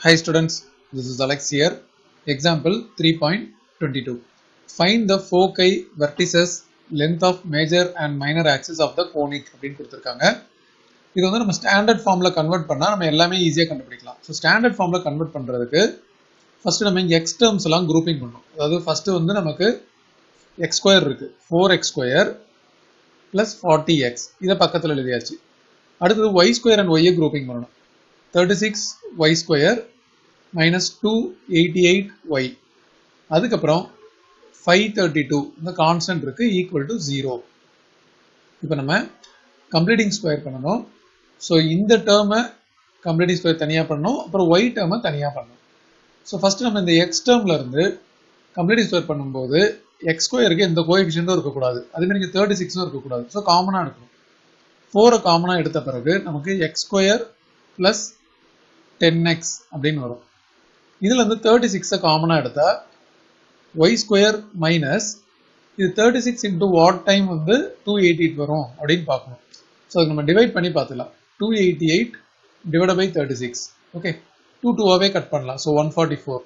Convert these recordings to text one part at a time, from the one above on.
Hi students, this is Alex here. Example 3.22. Find the foci, vertices, length of major and minor axis of the conic அப்படின்னு கொடுத்துருக்காங்க இது வந்து நம்ம standard ஃபார்மில் convert பண்ணால் நம்ம எல்லாமே ஈஸியாக கண்டுபிடிக்கலாம் ஸோ ஸ்டாண்டர்ட் ஃபார்மில் கன்வெர்ட் பண்ணுறதுக்கு ஃபஸ்ட்டு நம்ம இங்கே எக்ஸ் டேர்ம்ஸ் எல்லாம் குரூப்பிங் பண்ணணும் அதாவது ஃபஸ்ட்டு வந்து நமக்கு எக்ஸ் ஸ்கொயர் இருக்குது four X square plus forty X இதை பக்கத்தில் எழுதியாச்சு அடுத்தது ஒய் ஸ்கொயர் அண்ட் ஒய்யை குரூப்பிங் பண்ணணும் thirty six Y square minus two eighty eight Y அதுக்கப்புறம் ஃபைவ் தேர்ட்டி டூ இந்த கான்ஸ்டன்ட் இருக்கு ஈக்குவல் டு ஜீரோ இப்போ நம்ம கம்ப்ளீட்டிங் ஸ்கொயர் பண்ணணும் ஸோ இந்த டேர்மை கம்ப்ளீட்டிங் ஸ்கொயர் தனியாக பண்ணணும் அப்புறம் ஒய் டேர்மை தனியாக பண்ணணும் ஸோ ஃபஸ்ட்டு நம்ம இந்த எக்ஸ் டேர்மில் இருந்து கம்ப்ளீட்டிங் ஸ்கொயர் பண்ணும்போது எக்ஸ் ஸ்கொயருக்கு எந்த கோஎஃபிஷியன்ட்டும் இருக்கக்கூடாது அதேமாதிரி இங்கே தேர்ட்டி சிக்ஸும் இருக்கக்கூடாது ஸோ காமனாக எடுக்கணும் ஃபோரை காமனாக எடுத்த பிறகு நமக்கு X square plus ten X அப்படின்னு வரும் இதில் வந்து தேர்ட்டி சிக்ஸை காமனாக எடுத்தால் ஒய் ஸ்கொயர் மைனஸ் இது thirty six into what time வந்து டூ எயிட்டி எயிட் வரும் அப்படின்னு பார்க்கணும் ஸோ அதுக்கு நம்ம டிவைட் பண்ணி பார்த்துக்கலாம் two eighty eight divide by thirty six okay two டூவாகவே கட் பண்ணலாம் ஸோ ஒன் ஃபார்ட்டி ஃபோர்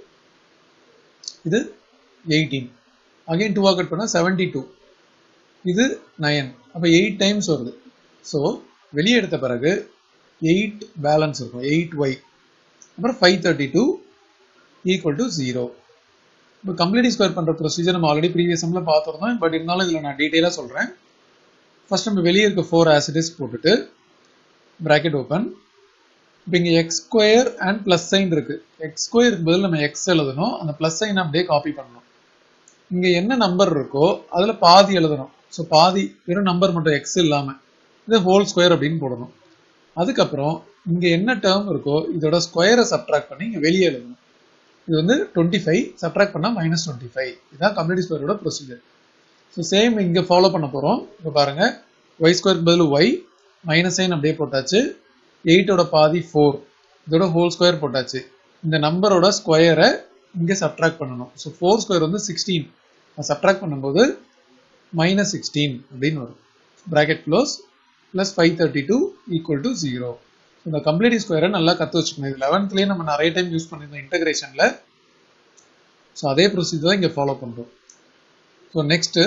இது எயிட்டீன் அகைன் டூவாக கட் பண்ணால் செவன்ட்டி டூ இது நயன் அப்போ எயிட் டைம்ஸ் வருது ஸோ வெளியே எடுத்த பிறகு எயிட் பேலன்ஸ் இருக்கும் எயிட் ஒய் அப்புறம் five thirty two equal to zero இப்போ கம்ப்ளீட் ஸ்கொயர் பண்ணுற ப்ரொசீஜர் நம்ம ஆல்ரெடி ப்ரீவியஸ் சம்மில் பார்த்துருந்தோம் பட் இருந்தாலும் இதில் நான் டீட்டெயிலாக சொல்கிறேன் ஃபர்ஸ்ட் நம்ம வெளியே இருக்க ஃபோர் ஆசிடிஸ் போட்டுட்டு ப்ராக்கெட் ஓப்பன் இப்போ இங்கே X square and plus sign இருக்கு எக்ஸ் ஸ்கொயருக்கு பதில் நம்ம எக்ஸ் எழுதணும் அந்த ப்ளஸ் சைன் அப்படியே காப்பி பண்ணணும் இங்கே என்ன நம்பர் இருக்கோ அதில் பாதி எழுதணும் ஸோ பாதி வெறும் நம்பர் மட்டும் எக்ஸ் இல்லாமல் இது ஹோல் ஸ்கொயர் அப்படின்னு போடணும் அதுக்கப்புறம் இங்கே என்ன டேர்ம் இருக்கோ இதோட ஸ்கொயரை சப்ட்ராக்ட் பண்ணி இங்கே வெளியே எழுதணும் இது வந்து டுவெண்ட்டி ஃபைவ் சப்ட்ராக்ட் பண்ணால் மைனஸ் டுவெண்ட்டி ஃபைவ் இதுதான் கம்ப்ளீட் ஸ்கொயரோட ப்ரொசீஜர் ஸோ சேம் இங்கே ஃபாலோ பண்ண போகிறோம் இப்போ பாருங்கள் ஒய் ஸ்கொயருக்கு பதில் ஒய் மைனஸ் சைன் அப்படியே போட்டாச்சு எயிட்டோட பாதி ஃபோர் இதோட ஹோல் ஸ்கொயர் போட்டாச்சு இந்த நம்பரோட ஸ்கொயரை இங்கே சப்ட்ராக்ட் பண்ணணும் ஸோ ஃபோர் ஸ்கொயர் வந்து சிக்ஸ்டீன் சப்ட்ராக்ட் பண்ணும்போது மைனஸ் சிக்ஸ்டீன் அப்படின்னு வரும் bracket close plus five thirty two equal to zero இந்த கம்ப்ளீட் ஸ்கொயரை நல்லா கற்று வச்சுக்கணும் இது லெவன்த்லேயே நம்ம நிறைய டைம் யூஸ் பண்ணியிருந்தோம் இன்டகிரேஷனில் ஸோ அதே ப்ரொசீஜர் தான் இங்கே ஃபாலோ பண்ணுறோம் ஸோ நெக்ஸ்ட்டு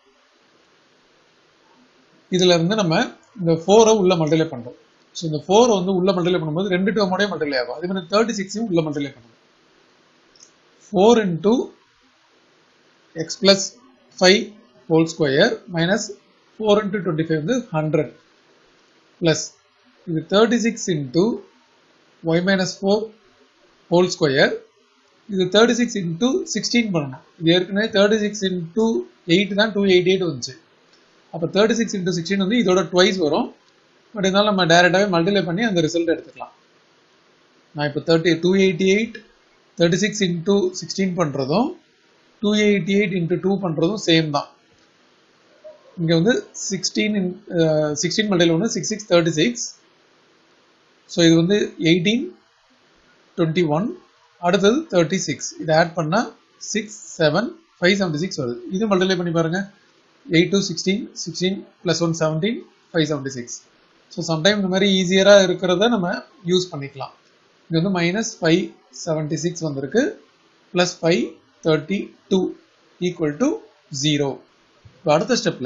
இதில் இருந்து நம்ம இந்த ஃபோரை உள்ள மல்டிலே பண்ணுறோம் ஸோ இந்த ஃபோரை வந்து உள்ள மல்டிலே பண்ணும்போது ரெண்டு டேர்மோடய மல்டிலே ஆகும் அதே மாதிரி தேர்ட்டி சிக்ஸையும் உள்ள மல்டிலே பண்ணணும் four into X plus five whole square minus four into twenty five வந்து ஹண்ட்ரட் ப்ளஸ் இது thirty six into Y minus four whole square இது தேர்ட்டி சிக்ஸ் இன்டூ சிக்ஸ்டீன் பண்ணணும் இது ஏற்கனவே தேர்ட்டி சிக்ஸ் இன்டூ எயிட் தான் டூ எயிட்டி எயிட் வந்துச்சு அப்போ thirty six into sixteen வந்து இதோட டுவைஸ் வரும் பட் இருந்தாலும் நம்ம டேரெக்டாகவே மல்டிப்ளை பண்ணி அந்த ரிசல்ட் எடுத்துக்கலாம் நான் இப்போ thirty two eighty eight thirty six into sixteen பண்ணுறதும் two eighty eight into two பண்ணுறதும் சேம் தான் இங்கே வந்து சிக்ஸ்டீன் இன் சிக்ஸ்டீன் மல்டியில் ஒன்று six six thirty six so இது வந்து எயிட்டீன் டுவெண்ட்டி ஒன் அடுத்தது தேர்ட்டி சிக்ஸ் இதை ஆட் பண்ணால் six seven five seventy six வருது இது மல்டிப்ளை பண்ணி பாருங்கள் eight two sixteen sixteen plus one seventeen five seventy six so sometime இந்த மாதிரி ஈஸியராக இருக்கிறத நம்ம யூஸ் பண்ணிக்கலாம் இது வந்து மைனஸ் ஃபைவ் செவன்ட்டி சிக்ஸ் வந்திருக்கு plus five thirty two equal to zero இப்போ அடுத்த ஸ்டெப்பில்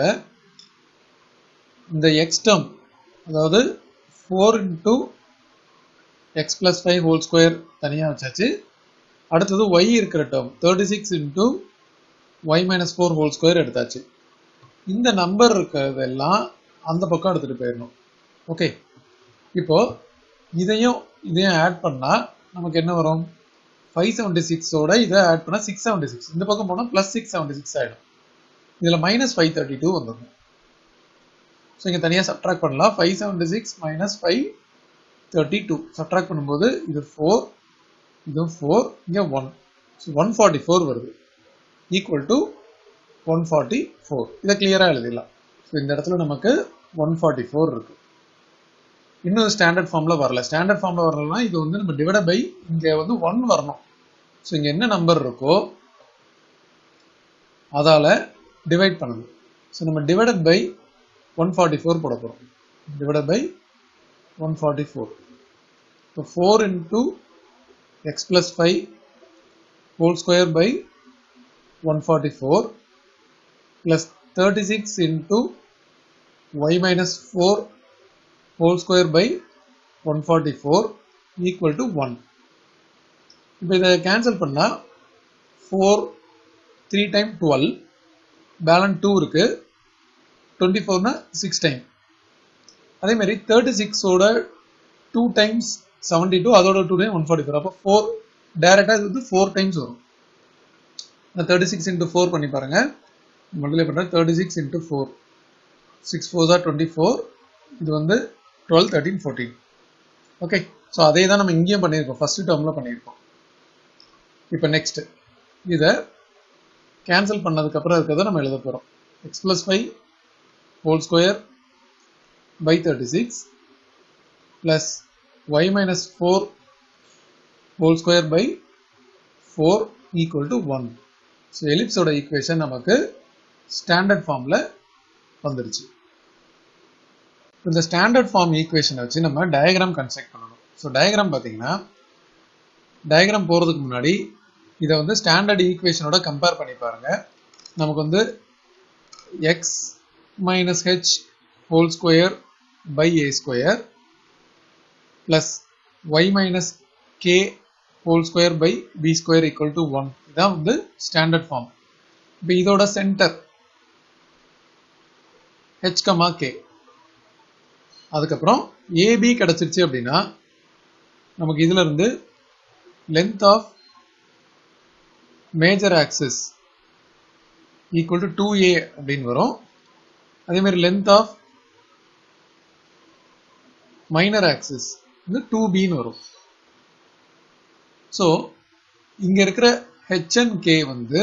இந்த எக்ஸ் டேர்ம் அதாவது four into X plus five whole square தனியாக வச்சாச்சு அடுத்தது ஒய் இருக்கிற term thirty six into Y minus four whole square எடுத்தாச்சு இந்த நம்பர் இருக்கிறதெல்லாம் அந்த பக்கம் எடுத்துகிட்டு போயிடணும் ஓகே இப்போ இதையும் இதையும் ஆட் பண்ணால் நமக்கு என்ன வரும் ஃபைவ் செவன்ட்டி சிக்ஸோட இதை ஆட் பண்ணால் சிக்ஸ் செவன்ட்டி சிக்ஸ் இந்த பக்கம் போனால் ப்ளஸ் சிக்ஸ் செவன்ட்டி சிக்ஸ் ஆகிடும் இதில் மைனஸ் ஃபைவ் தேர்ட்டி டூ வந்துடும் ஸோ இங்கே தனியாக சப்ட்ராக்ட் பண்ணலாம் five seventy six minus five thirty two subtract பண்ணும்போது இது ஃபோர் இதுவும் ஃபோர் இங்கே one so one forty four வருது equal to one forty four இதை கிளியராக எழுதிடலாம் ஸோ இந்த இடத்துல நமக்கு ஒன் ஃபார்ட்டி ஃபோர் இருக்கு இன்னும் ஸ்டாண்டர்ட் ஃபார்மில் வரல ஸ்டாண்டர்ட் ஃபார்மில் வரலன்னா இது வந்து நம்ம டிவைட் பை இங்கே வந்து ஒன் வரணும் ஸோ இங்கே என்ன நம்பர் இருக்கோ அதால் டிவைட் பண்ணணும் ஸோ நம்ம divided by one forty four போட போகிறோம் divided by 144 So 4 into X plus five whole square by one forty four plus thirty six into Y minus four whole square by one forty four equal to one இப்போ இதை cancel பண்ணால் four three time twelve balance two இருக்கு twenty ஃபோர்னா six time அதே மாதிரி thirty சிக்ஸோட two times seventy two அதோட two time one forty four அப்போ ஃபோர் டேரெக்டாக இது வந்து ஃபோர் டைம்ஸ் வரும் நான் தேர்ட்டி சிக்ஸ் இன்ட்டு ஃபோர் பண்ணி பாருங்க மல்டிப்ளை பண்ணுறேன் thirty six into four six four தான் டுவெண்ட்டி ஃபோர் இது வந்து twelve thirteen fourteen okay so அதே தான் நம்ம இங்கேயும் பண்ணியிருக்கோம் ஃபர்ஸ்ட் டேர்மில் பண்ணியிருக்கோம் இப்போ நெக்ஸ்ட் இதை கேன்சல் பண்ணதுக்கப்புறம் இருக்கிறத நம்ம எழுத போகிறோம் X plus five whole square by thirty six plus Y minus four whole square by four equal to one so எலிப்ஸோட ஈக்குவேஷன் நமக்கு ஸ்டாண்டர்ட் ஃபார்மில் வந்துருச்சு இந்த ஸ்டாண்டர்ட் ஃபார்ம் ஈக்குவேஷனை வச்சு நம்ம டயக்ராம் கன்ஸ்ட்ரக்ட் பண்ணணும் ஸோ டயக்ராம் பார்த்தீங்கன்னா டயக்ராம் போகிறதுக்கு முன்னாடி இதை வந்து ஸ்டாண்டர்ட் ஈக்குவேஷனோட கம்பேர் பண்ணி பாருங்க நமக்கு வந்து X minus H whole square by A square plus Y minus K whole square by B square equal to one இதான் வந்து ஸ்டாண்டர்ட் ஃபார்ம் இப்போ இதோட சென்டர் ஹெச் கமா கே அதுக்கப்புறம் ஏபி கிடச்சிருச்சு அப்படின்னா நமக்கு இதுல இருந்து length of major axis equal to two A அப்படின்னு வரும் அதே மாதிரி லென்த் ஆஃப் மைனர் ஆக்சிஸ் வந்து டூ பின்னு வரும் ஸோ இங்க இருக்கிற ஹெச்என் கே வந்து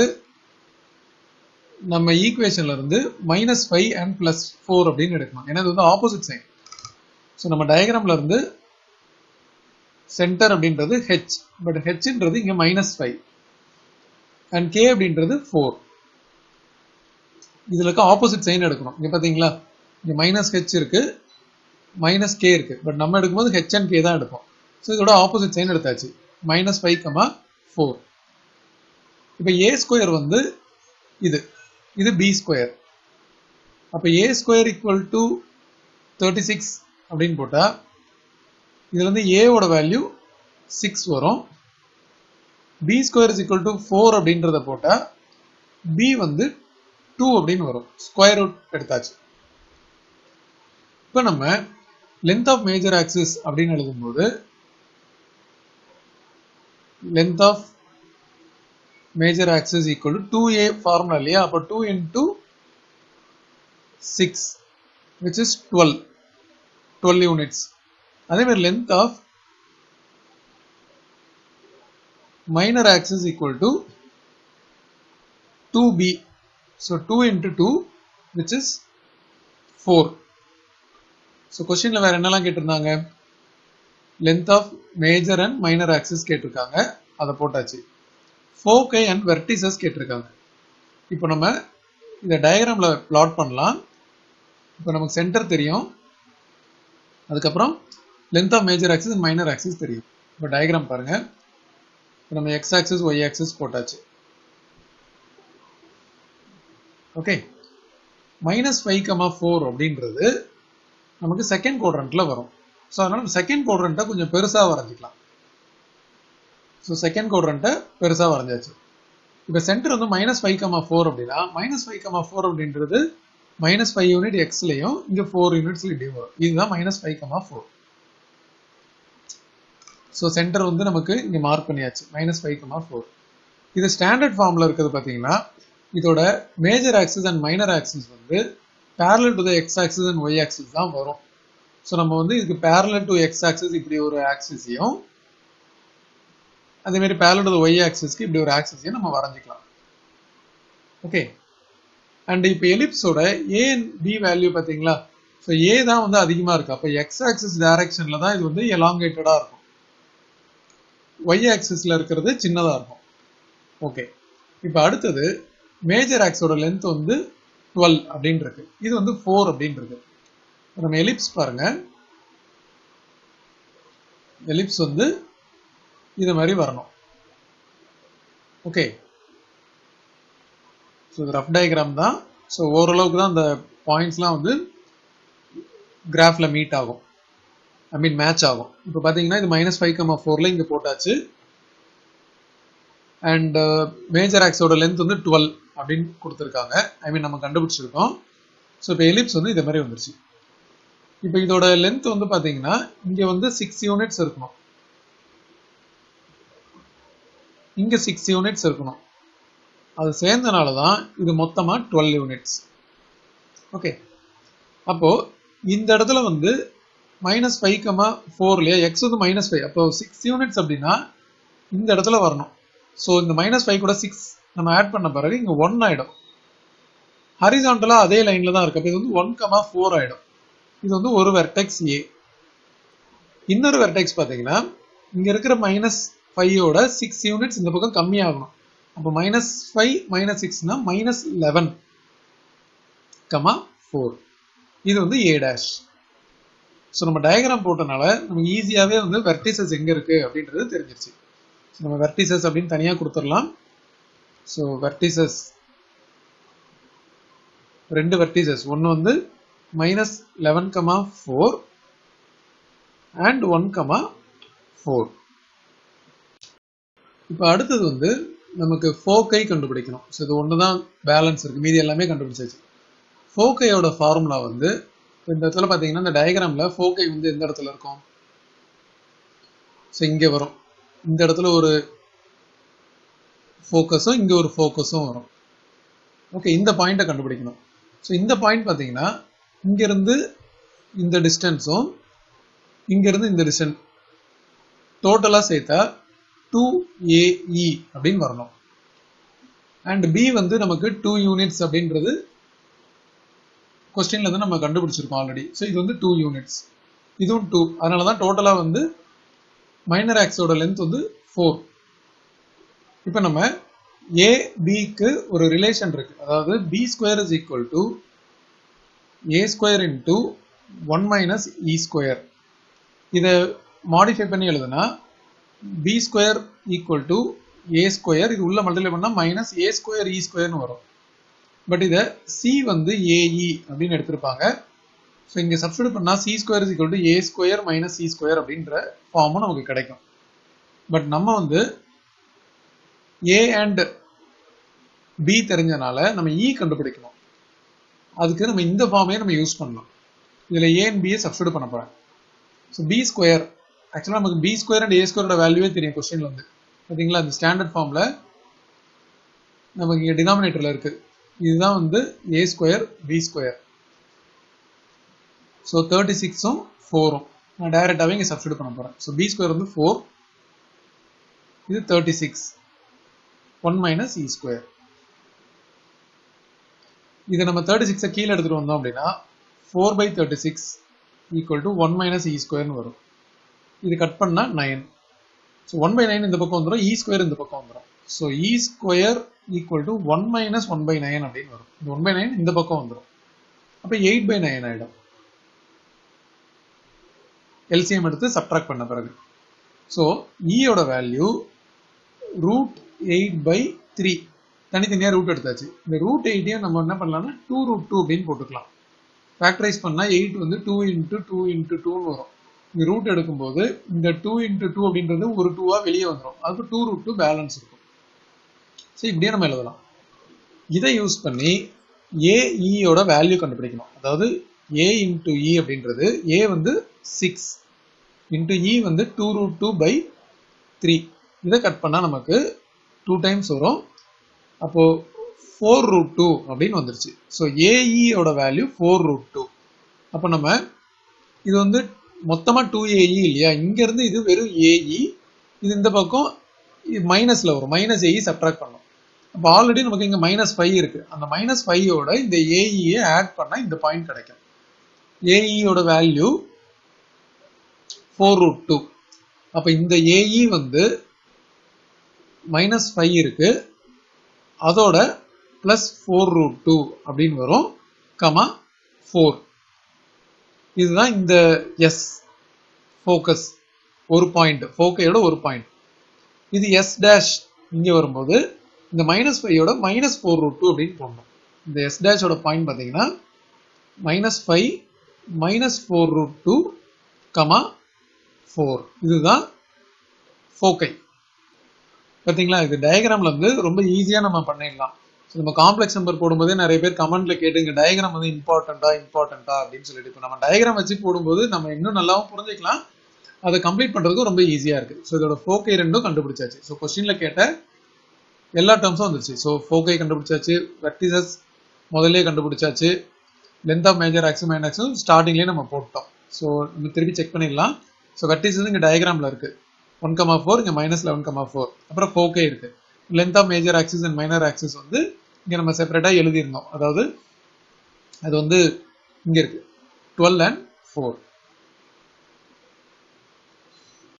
நம்ம ஈக்குவேஷன்ல இருந்து minus five and plus four அப்படின்னு எடுக்கணும் ஏன்னா இது வந்து ஆப்போசிட் சைன் ஸோ நம்ம டயக்ராம்ல இருந்து சென்டர் அப்படின்றது ஹெச் பட் ஹெச்ன்றது இங்க மைனஸ் ஃபைவ் அண்ட் கே அப்படின்றது ஃபோர் இதுல இருக்க ஆப்போசிட் சைன் எடுக்கணும் இங்க பாத்தீங்களா இங்க மைனஸ் ஹெச் இருக்கு மைனஸ் கே இருக்கு பட் நம்ம எடுக்கும்போது ஹெச் அண்ட் கே தான் எடுப்போம் ஸோ இதோட ஆப்போசிட் சைன் எடுத்தாச்சு மைனஸ் ஃபைவ் கமா ஃபோர் இப்போ ஏ ஸ்கொயர் வந்து இது இது பி ஸ்கொயர் அப்போ A square equal to thirty six அப்படின்னு போட்டால் இதுல இருந்து ஏவோட வேல்யூ சிக்ஸ் வரும் B square is equal to four அப்படின்றத போட்டால் பி வந்து டூ அப்படின்னு வரும் ஸ்கொயர் ரூட் எடுத்தாச்சு இப்போ நம்ம லென்த் ஆஃப் மேஜர் ஆக்சிஸ் அப்படின்னு எழுதும்போது length of major axis equal to two A formula இல்லையா அப்போ two into six which is twelve twelve units அதே மாதிரி length of minor axis equal to 2b so 2 into 2 which is 4 so questionல வேற என்னலாம் கேட்டிருந்தாங்க length of major and minor axis கேட்டிருக்காங்க அதை போட்டாச்சு foci and vertices கேட்டிருக்காங்க இப்போ நம்ம இந்த டயக்ராம்ல பிளாட் பண்ணலாம் இப்போ நமக்கு சென்டர் தெரியும் அதுக்கப்புறம் length of major axis and minor axis தெரியும் இப்போ டயக்ராம் பாருங்க இப்போ நம்ம எக்ஸ் ஆக்சிஸ் ஒய் ஆக்சிஸ் போட்டாச்சு okay minus five comma four அப்படின்றது நமக்கு செகண்ட் குவாட்ரண்ட்ல வரும் ஸோ அதனால நம்ம செகண்ட் குவாட்ரண்ட்டை கொஞ்சம் பெருசாக வரைஞ்சிக்கலாம் ஸோ செகண்ட் குவாட்ரண்ட்டை பெருசாக வரைஞ்சாச்சு இப்போ சென்டர் வந்து மைனஸ் ஃபைவ் கமா ஃபோர் அப்படின்னா மைனஸ் ஃபைவ் கமா ஃபோர் அப்படின்றது மைனஸ் ஃபைவ் யூனிட் எக்ஸ்லையும் இங்கே ஃபோர் யூனிட்ஸ்ல இப்படியும் வரும் இதுதான் minus five comma four so centre வந்து நமக்கு இங்கே மார்க் பண்ணியாச்சு மைனஸ் ஃபைவ் கமா ஃபோர் இது ஸ்டாண்டர்ட் ஃபார்மில் இருக்கிறது பார்த்தீங்கன்னா இதோட major axis and minor axis வந்து parallel to the X axis and Y axis தான் வரும் ஸோ நம்ம வந்து இதுக்கு பேரலல் டு எக்ஸ் ஆக்சிஸ் இப்படி ஒரு ஆக்சிஸையும் அதே மாதிரி பேரலல் டு ஒய் ஆக்சிஸ்க்கு இப்படி ஒரு ஆக்சிஸையும் நம்ம வரைஞ்சிக்கலாம் ஓகே அண்ட் இப்போ எலிப்ஸோட ஏ அண்ட் பி வேல்யூ பார்த்தீங்களா ஸோ ஏ தான் வந்து அதிகமாக இருக்கு அப்போ எக்ஸ் ஆக்சிஸ் டைரக்ஷனில் தான் இது வந்து எலாங்கேட்டடாக இருக்கும் ஒய் ஆக்சிஸ்ல இருக்கிறது சின்னதாக இருக்கும் ஓகே இப்போ அடுத்தது மேஜர் ஆக்ஸோட லென்த் வந்து டுவெல் அப்படின்னு இருக்கு இது வந்து ஃபோர் அப்படின்னு இருக்கு நம்ம எலிப்ஸ் பாருங்க எலிப்ஸ் வந்து இது மாதிரி வரணும் ஓகே ஸோ இது ரஃப் டயக்ராம் தான் ஸோ ஓரளவுக்கு தான் அந்த பாயிண்ட்ஸ்லாம் வந்து கிராஃபில் மீட் ஆகும் ஐ மீன் மேட்ச் ஆகும் இப்போ பார்த்தீங்கன்னா இது மைனஸ் ஃபைவ் கமா ஃபோரில் இங்கே போட்டாச்சு அண்ட் மேஜர் ஆக்ஸோட லென்த் வந்து டுவெல் அப்படின்னு கொடுத்துருக்காங்க ஐ மீன் நம்ம கண்டுபிடிச்சிருக்கோம் ஸோ இப்போ எலிப்ஸ் வந்து இதே மாதிரி வந்துருச்சு இப்போ இதோட லென்த் வந்து பார்த்தீங்கன்னா இங்கே வந்து சிக்ஸ் யூனிட்ஸ் இருக்கணும் இங்கே சிக்ஸ் யூனிட்ஸ் இருக்கணும் அது சேர்ந்தனால தான் இது மொத்தமாக டுவெல் யூனிட்ஸ் ஓகே அப்போ இந்த இடத்துல வந்து மைனஸ் ஃபைவ் கமா ஃபோர் இல்லையா எக்ஸ் வந்து மைனஸ் ஃபைவ் அப்போ சிக்ஸ் யூனிட்ஸ் அப்படின்னா இந்த இடத்துல வரணும் ஸோ இந்த மைனஸ் ஃபைவ் கூட சிக்ஸ் நம்ம ஆட் பண்ண பிறகு இங்கே ஒன் ஆகிடும் ஹரிசாண்டலாக அதே லைனில் தான் இருக்கு அப்போ இது வந்து ஒன் கமா ஃபோர் ஆகிடும் இது வந்து ஒரு வெர்டெக்ஸ் ஏ இன்னொரு வெர்டெக்ஸ் பார்த்தீங்கன்னா இங்கே இருக்கிற மைனஸ் ஃபைவோட சிக்ஸ் யூனிட்ஸ் இந்த பக்கம் கம்மியாகணும் அப்போ மைனஸ் ஃபைவ் மைனஸ் சிக்ஸ்னா மைனஸ் லெவன் கமா ஃபோர் இது வந்து ஏ டேஷ் ஸோ நம்ம டயக்ராம் போட்டனால நம்ம ஈஸியாகவே வந்து வெர்டிசஸ் எங்கே இருக்குது அப்படின்றது தெரிஞ்சிருச்சு ஸோ நம்ம வெர்டிசஸ் அப்படின்னு தனியாக கொடுத்துடலாம் ஸோ வெர்டிசஸ் ரெண்டு வெர்டிசஸ் ஒன்று வந்து minus eleven comma four and one comma four இப்போ அடுத்தது வந்து நமக்கு ஃபோக்கை கண்டுபிடிக்கணும் ஸோ இது ஒன்று தான் பேலன்ஸ் இருக்குது மீதி எல்லாமே கண்டுபிடிச்சாச்சு ஃபோக்கையோட ஃபார்முலா வந்து இந்த இடத்துல பார்த்தீங்கன்னா இந்த டயக்ராமில் ஃபோக்கை வந்து எந்த இடத்துல இருக்கும் ஸோ இங்கே வரும் இந்த இடத்துல ஒரு ஃபோக்கஸும் இங்கே ஒரு ஃபோக்கஸும் வரும் ஓகே இந்த பாயிண்ட்டை கண்டுபிடிக்கணும் ஸோ இந்த பாயிண்ட் பார்த்தீங்கன்னா இங்கேருந்து இந்த டிஸ்டன்ஸும் இங்கேருந்து இந்த டிஸ்டன்ஸ் டோட்டலாக சேர்த்தா டூ ஏஇ அப்படின்னு வரணும் அண்ட் பி வந்து நமக்கு டூ யூனிட்ஸ் அப்படின்றது கொஸ்டின்ல இருந்து நம்ம கண்டுபிடிச்சிருக்கோம் ஆல்ரெடி ஸோ இது வந்து டூ யூனிட்ஸ் இதுவும் டூ அதனால தான் டோட்டலாக வந்து மைனர் ஆக்ஸோட லென்த் வந்து ஃபோர் இப்போ நம்ம ஏ பிக்கு ஒரு ரிலேஷன் இருக்கு அதாவது B square is equal to A square into one minus E square இதை மாடிஃபை பண்ணி எழுதுனா B square equal to A square இது உள்ள மல்டிப்ளை பண்ணால் மைனஸ் ஏ ஸ்கொயர் இ ஸ்கொயர்னு வரும் பட் இதை சி வந்து ஏஇ அப்படின்னு எடுத்திருப்பாங்க ஸோ இங்கே சப்ஸ்டியூட் பண்ணால் C square is equal to A square minus C square அப்படின்ற ஃபார்மும் நமக்கு கிடைக்கும் பட் நம்ம வந்து ஏ அண்ட் பி தெரிஞ்சனால நம்ம இ கண்டுபிடிக்கணும் அதுக்கு நம்ம இந்த ஃபார்மையே நம்ம யூஸ் பண்ணலாம் இதில் ஏ அண்ட் பியை சப்ஸ்டியூட் பண்ண போகிறேன் ஸோ பி ஸ்கொயர் ஆக்சுவலாக நமக்கு பி ஸ்கொயர் அண்ட் ஏ ஸ்கொயரோட வேல்யூவே தெரியும் கொஸ்டின்ல வந்து பார்த்தீங்களா இந்த ஸ்டாண்டர்ட் ஃபார்மில் நமக்கு இங்கே டினாமினேட்டரில் இருக்குது இதுதான் வந்து A square B square so thirty சிக்ஸும் ஃபோரும் நான் டைரெக்டாகவே இங்கே சப்ஸ்டியூட் பண்ண போகிறேன் ஸோ பி ஸ்கொயர் வந்து ஃபோர் இது thirty six one minus E square இதை நம்ம தேர்ட்டி சிக்ஸை கீழே எடுத்துகிட்டு வந்தோம் அப்படின்னா four by thirty six equal to one minus E ஸ்கொயர்னு வரும் இது கட் பண்ணால் nine so one by nine இந்த பக்கம் வந்துடும் இ ஸ்கொயர் இந்த பக்கம் வந்துடும் so E square equal to one minus one by nine அப்படின்னு வரும் இந்த ஒன் பை நைன் இந்த பக்கம் வந்துடும் அப்போ எயிட் பை நைன் ஆகிடும் எல்சிஎம் எடுத்து சப்ட்ராக்ட் பண்ண பிறகு ஸோ இயோட value root eight by three தனித்தனியாக ரூட் எடுத்தாச்சு இந்த ரூட் எயிட்டையும் நம்ம என்ன பண்ணலாம்னா டூ ரூட் டூ அப்படின்னு போட்டுக்கலாம் ஃபேக்டரைஸ் பண்ணால் எயிட் வந்து டூ இன்ட்டு டூ இன்ட்டு டூன்னு வரும் இங்கே ரூட் எடுக்கும்போது இந்த டூ இன்ட்டு டூ அப்படின்றது ஒரு டூவாக வெளியே வந்துடும் அதுக்கு டூ ரூட் டூ பேலன்ஸ் இருக்கும் ஸோ இப்படியே நம்ம எழுதலாம் இதை யூஸ் பண்ணி ஏஇயோட வேல்யூ கண்டுபிடிக்கணும் அதாவது ஏ இன்ட்டு இ அப்படின்றது ஏ வந்து சிக்ஸ் இன்ட்டு இ வந்து two root two by three இதை கட் பண்ணால் நமக்கு டூ டைம்ஸ் வரும் அப்போது ஃபோர் ரூட் டூ அப்படின்னு வந்துருச்சு ஸோ ஏஇயோட வேல்யூ ஃபோர் ரூட் டூ அப்போ நம்ம இது வந்து மொத்தமாக டூ ஏஇ இல்லையா இங்கேருந்து இது வெறும் ஏஇ இது இந்த பக்கம் மைனஸில் வரும் மைனஸ் ஏஇ சப்ட்ராக்ட் பண்ணும் அப்போ ஆல்ரெடி நமக்கு இங்கே மைனஸ் ஃபைவ் இருக்குது அந்த மைனஸ் ஃபைவோட இந்த ஏஇயை ஆட் பண்ணால் இந்த பாயிண்ட் கிடைக்கும் ஏஇயோட வேல்யூ ஃபோர் ரூட் டூ அப்போ இந்த ஏஇ வந்து மைனஸ் ஃபைவ் இருக்கு அதோட பிளஸ் ஃபோர் ரூட் டூ அப்படின்னு வரும் கமா ஃபோர் இதுதான் இந்த எஸ் ஃபோக்கஸ் ஒரு பாயிண்ட் ஃபோக்கையோட ஒரு பாயிண்ட் இது எஸ் டேஷ் இங்கே வரும்போது இந்த மைனஸ் ஃபைவோட மைனஸ் ஃபோர் ரூட் டூ அப்படின்னு போடணும் இந்த எஸ் டேஷோட பாயிண்ட் பார்த்தீங்கன்னா minus five minus four root two comma four இதுதான் ஃபோக்கை பார்த்தீங்களா இது டயக்ராமில் வந்து ரொம்ப ஈஸியாக நம்ம பண்ணிடலாம் ஸோ நம்ம காம்ப்ளெக்ஸ் நம்பர் போடும்போதே நிறைய பேர் கமெண்ட்ல கேட்டுங்க டயக்ராம் வந்து இம்பார்ட்டண்டா இம்பார்ட்டண்டா அப்படின்னு சொல்லிட்டு இப்போ நம்ம டயக்ராம் வச்சு போடும்போது நம்ம இன்னும் நல்லாவும் புரிஞ்சுக்கலாம் அதை கம்ப்ளீட் பண்ணுறதுக்கும் ரொம்ப ஈஸியாக இருக்குது ஸோ இதோட ஃபோக்கை ரெண்டும் கண்டுபிடிச்சாச்சு ஸோ கொஸ்டினில் கேட்ட எல்லா டேர்ம்ஸும் வந்துருச்சு ஸோ ஃபோக்கை கண்டுபிடிச்சாச்சு வெர்டிசஸ் முதல்லே கண்டுபிடிச்சாச்சு லென்த் ஆஃப் மேஜர் ஆக்ஸும் மைன் ஆக்ஸும் ஸ்டார்டிங்லேயே நம்ம போட்டோம் ஸோ நம்ம திருப்பி செக் பண்ணிடலாம் ஸோ வெர்டிசஸ் இங்கே டயக்ராமில் இருக்குது ஒன் கமா ஃபோர் இங்கே மைனஸ் லெவன் கமா ஃபோர் அப்புறம் ஃபோக்கே இருக்குது length of major axis and minor axis வந்து இங்கே நம்ம செப்பரேட்டாக எழுதியிருந்தோம் அதாவது அது வந்து இங்கே இருக்குது டுவெல் அண்ட் ஃபோர்